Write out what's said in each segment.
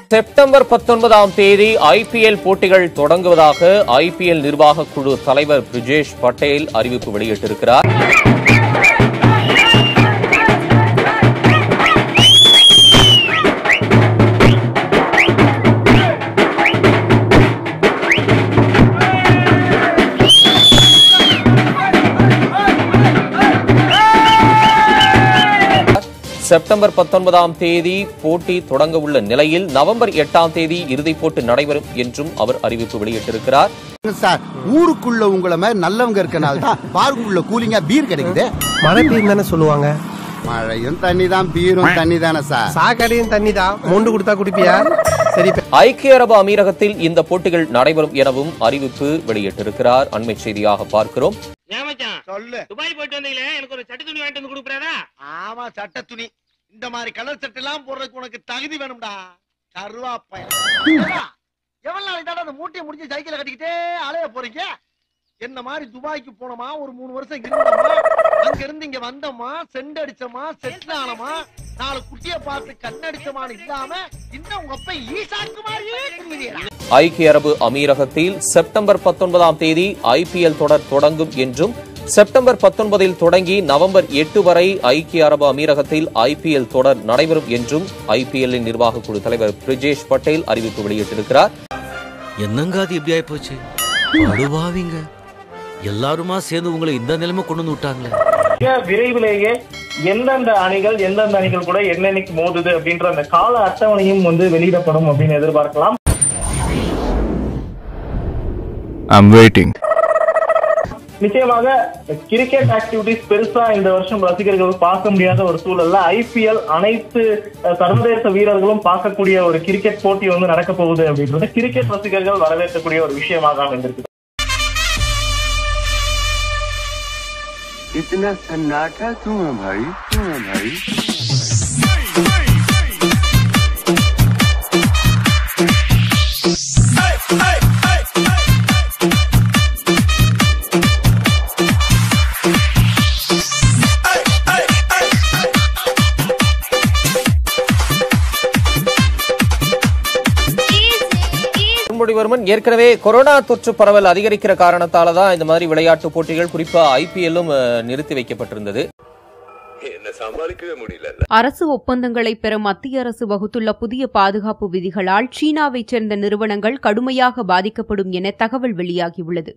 September பத்தொன்பதாம் தேதி IPL போட்டிகள் தொடங்குவதாக ஐபிஎல் நிர்வாக குழு தலைவர் பிரிஜேஷ் பட்டேல் அறிவிப்பு வெளியிட்டிருக்கிறார் செப்டம்பர் பத்தொன்பதாம் தேதி போட்டி தொடங்க உள்ள நிலையில் நவம்பர் எட்டாம் தேதி இறுதிப் போட்டி நடைபெறும் என்றும் அவர் அறிவிப்பு வெளியிட்டிருக்கிறார் சார் ஊருக்குள்ள உங்களை மாதிரி நல்லவங்க இருக்கனால தான் பார்க்குள்ள கூலிங்கா பீர் கிடைக்குது மழை பெய்யும் தானே சொல்லுவாங்க மழையும் தண்ணி தான் பீரும் தண்ணி தானே சார் சாக்கடையும் தண்ணி தான் மொண்டு கொடுத்தா குடிப்பியா சரி இப்ப ஐக்கிய அரபு அமீரகத்தில் இந்த போட்டிகள் நடைபெறும் எனவும் அறிவிப்பு வெளியிட்டிருக்கிறார் அண்மை செய்தியாக பார்க்கிறோம் ஏன் மச்சான் சொல்லு துபாய் போயிட்டு வந்தீங்களே எனக்கு ஒரு சட்டை துணி வாங்கிட்டு வந்து கொடுக்குறாரா ஆமா சட்ட துணி இந்த மாதிரி கலர் சட்டை எல்லாம் போடுறதுக்கு உனக்கு தகுதி வேணும்டா கருவாப்பைய எவ்வளவு நாள் இதாடா அந்த மூட்டையை முடிஞ்சு சைக்கிளை கட்டிக்கிட்டே அலைய போறீங்க என்ன மாதிரி துபாய்க்கு போனோமா ஒரு மூணு வருஷம் இருந்தோமா அங்க இருந்து இங்க வந்தோமா செண்ட் அடிச்சோமா செட்டில் ஆனோமா நாலு குட்டிய பார்த்து கண்ணடிச்சமான்னு இல்லாம இன்னும் உங்க அப்ப ஈசாக்கு மாதிரியே திங்குறீங்களா? ஐக்கிய அரபு அமீரகத்தில் செப்டம்பர் பத்தொன்பதாம் தேதி ஐபிஎல் தொடர் தொடங்கும் என்றும் செப்டம்பர் பத்தொன்பதில் தொடங்கி நவம்பர் எட்டு வரை ஐக்கிய அரபு அமீரகத்தில் ஐபிஎல் தொடர் நடைபெறும் என்றும் ஐபிஎல்லின் நிர்வாக குழு தலைவர் பிரிஜேஷ் பட்டேல் அறிவிப்பு வெளியிட்டிருக்கிறார் என்னங்க அது இப்படி ஆயிப்போச்சு அடுவாவிங்க எல்லாருமா சேர்ந்து உங்களை இந்த நிலைமை கொண்டு வந்து விட்டாங்களே மிக விரைவிலேயே எந்தெந்த அணிகள் எந்தெந்த அணிகள் கூட என்னென்னைக்கு மோதுது அப்படின்ற அந்த கால அட்டவணையும் வந்து வெளியிடப்படும் அப்படின்னு எதிர்பார்க்கலாம் I'm waiting. நிச்சயமாக கிரிக்கெட் ஆக்டிவிட்டிஸ் பெருசா இந்த வருஷம் ரசிகர்கள் பார்க்க முடியாத ஒரு சூழல்ல ஐபிஎல் அனைத்து அஹ், சர்வதேச வீரர்களும் பார்க்கக்கூடிய ஒரு கிரிக்கெட் போட்டி வந்து நடக்க போகுது அப்படின்றது கிரிக்கெட் ரசிகர்கள் வரவேற்கக்கூடிய ஒரு விஷயமாக அமைந்திருக்கு इतना सन्नाटा क्यों है भाई क्यों है भाई அருண்மொழிவர்மன் ஏற்கனவே கொரோனா தொற்று பரவல் அதிகரிக்கிற காரணத்தால தான் இந்த மாதிரி விளையாட்டு போட்டிகள் குறிப்பா ஐபிஎல்லும் நிறுத்தி வைக்கப்பட்டிருந்தது அரசு ஒப்பந்தங்களை பெற மத்திய அரசு வகுத்துள்ள புதிய பாதுகாப்பு விதிகளால் சீனாவைச் சேர்ந்த நிறுவனங்கள் கடுமையாக பாதிக்கப்படும் என தகவல் வெளியாகியுள்ளது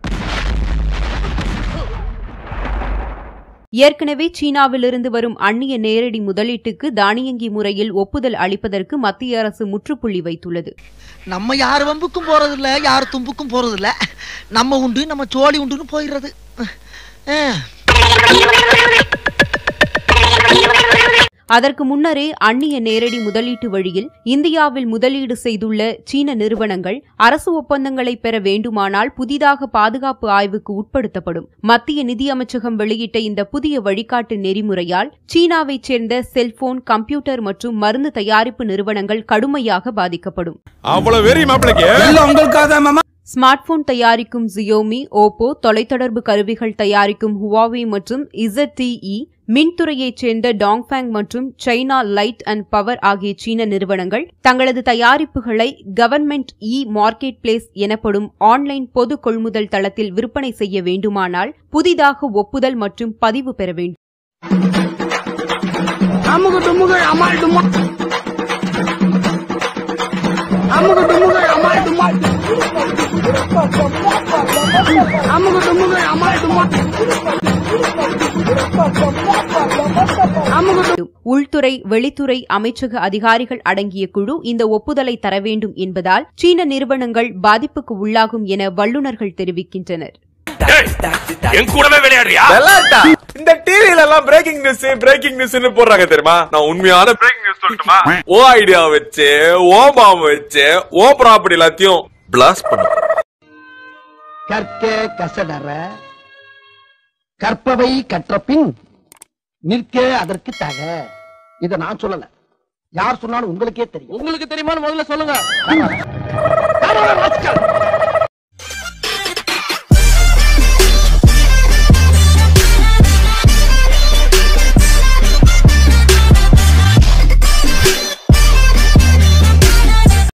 ஏற்கனவே சீனாவிலிருந்து வரும் அந்நிய நேரடி முதலீட்டுக்கு தானியங்கி முறையில் ஒப்புதல் அளிப்பதற்கு மத்திய அரசு முற்றுப்புள்ளி வைத்துள்ளது நம்ம யார் வம்புக்கும் போறது இல்ல யார் தும்புக்கும் போறது இல்ல நம்ம உண்டு நம்ம சோழி உண்டுன்னு போயிடுறது அஹ். அதற்கு முன்னரே அந்நிய நேரடி முதலீட்டு வழியில் இந்தியாவில் முதலீடு செய்துள்ள சீன நிறுவனங்கள் அரசு ஒப்பந்தங்களை பெற வேண்டுமானால் புதிதாக பாதுகாப்பு ஆய்வுக்கு உட்படுத்தப்படும் மத்திய நிதியமைச்சகம் வெளியிட்ட இந்த புதிய வழிகாட்டு நெறிமுறையால் சீனாவைச் சேர்ந்த செல்போன் கம்ப்யூட்டர் மற்றும் மருந்து தயாரிப்பு நிறுவனங்கள் கடுமையாக பாதிக்கப்படும் அவ்வளவு வெறி மாப்பிளைக்கு ஸ்மார்ட் போன் தயாரிக்கும் ஜியோமி ஓப்போ தொலைத்தொடர்பு கருவிகள் தயாரிக்கும் ஹுவாவி மற்றும் இசட்இ மின்துறையைச் சேர்ந்த டாங்ஃபேங் மற்றும் சைனா லைட் அண்ட் பவர் ஆகிய சீன நிறுவனங்கள் தங்களது தயாரிப்புகளை கவர்மெண்ட் இ மார்க்கெட் பிளேஸ் எனப்படும் ஆன்லைன் பொது கொள்முதல் தளத்தில் விற்பனை செய்ய வேண்டுமானால் புதிதாக ஒப்புதல் மற்றும் பதிவு பெற வேண்டும் உள்துறை வெளித்துறை அமைச்சக அதிகாரிகள் அடங்கிய குழு இந்த ஒப்புதலை தர வேண்டும் என்பதால் சீன நிறுவனங்கள் பாதிப்புக்கு உள்ளாகும் என வல்லுநர்கள் தெரிவிக்கின்றனர் என் கூடவே விளையாடுறியா இந்த டிவில எல்லாம் பிரேக்கிங் நியூஸ் பிரேக்கிங் நியூஸ்னு போடுறாங்க தெரியுமா நான் உண்மையான பிரேக்கிங் நியூஸ் சொல்லட்டுமா ஓ ஐடியா வச்சு ஓ பாம் வச்சு ஓ ப்ராப்பர்ட்டி எல்லாத்தையும் பிளாஸ்ட் பண்ணு கற்க கசடற கற்பவை கற்றபின் நிற்க அதற்கு தக இத நான் சொல்லல யார் சொன்னாலும் உங்களுக்கே தெரியும் உங்களுக்கு தெரியுமான்னு முதல்ல சொல்லுங்க